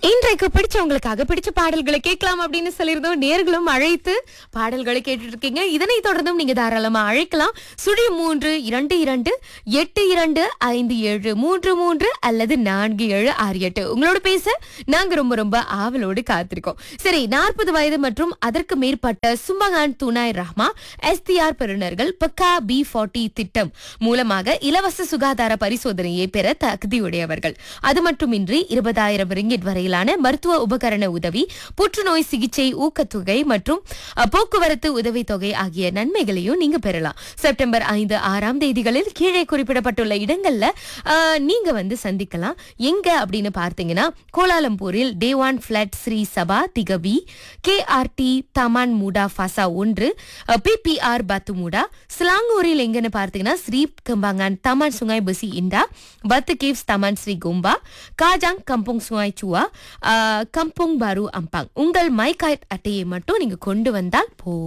இன்றைக்கு பிடிச்சவங்களுக்காக பிடிச்ச பாடல்களை கேட்கலாம் அப்படின்னு சொல்லியிருந்தோம் நேர்களும் அழைத்து பாடல்களை கேட்டுட்டு இருக்கீங்க இதனை தொடர்ந்தும் நீங்க தாராளமா அழைக்கலாம் சுழி மூன்று இரண்டு இரண்டு எட்டு இரண்டு ஐந்து ஏழு மூன்று மூன்று அல்லது நான்கு ஏழு ஆறு எட்டு உங்களோட பேச நாங்க ரொம்ப ரொம்ப ஆவலோடு காத்திருக்கோம் சரி நாற்பது வயது மற்றும் அதற்கு மேற்பட்ட சுமகான் துனாய் ரஹ்மா எஸ்டிஆர் பெறுநர்கள் பக்கா பி ஃபார்ட்டி திட்டம் மூலமாக இலவச சுகாதார பரிசோதனையை பெற தகுதியுடையவர்கள் அது மட்டுமின்றி இருபதாயிரம் ரிங்கிட் வரையிலான மருத்துவ உபகரண உதவி புற்றுநோய் சிகிச்சை ஊக்கத்தொகை மற்றும் அ, போக்குவரத்து உதவித்தொகை ஆகிய நன்மைகளையும் நீங்க பெறலாம் செப்டம்பர் ஐந்து ஆறாம் தேதிகளில் கீழே குறிப்பிடப்பட்டுள்ள இடங்கள்ல அ, நீங்க வந்து சந்திக்கலாம் எங்க அப்படின்னு பார்த்தீங்கன்னா கோலாலம்பூரில் டேவான் பிளட் ஸ்ரீ சபா திகவி கேஆர்டி தமான் மூடா ஃபாசா ஒன்று பிபிஆர் பத்துமூடா சிலாங்கூரில் எங்கன்னு பார்த்தீங்கன்னா ஸ்ரீ கம்பாங்கான் தமான் சுங்காய் பசி Indah Batu Caves Taman Sri கும்பா காஜாங் கம்போங் சுங்காய் சுவா அஹ், கம்போங் பாரு அம்பாங் உங்கள் மை கார்ட் அட்டையை மட்டும் நீங்க கொண்டு வந்தால் போ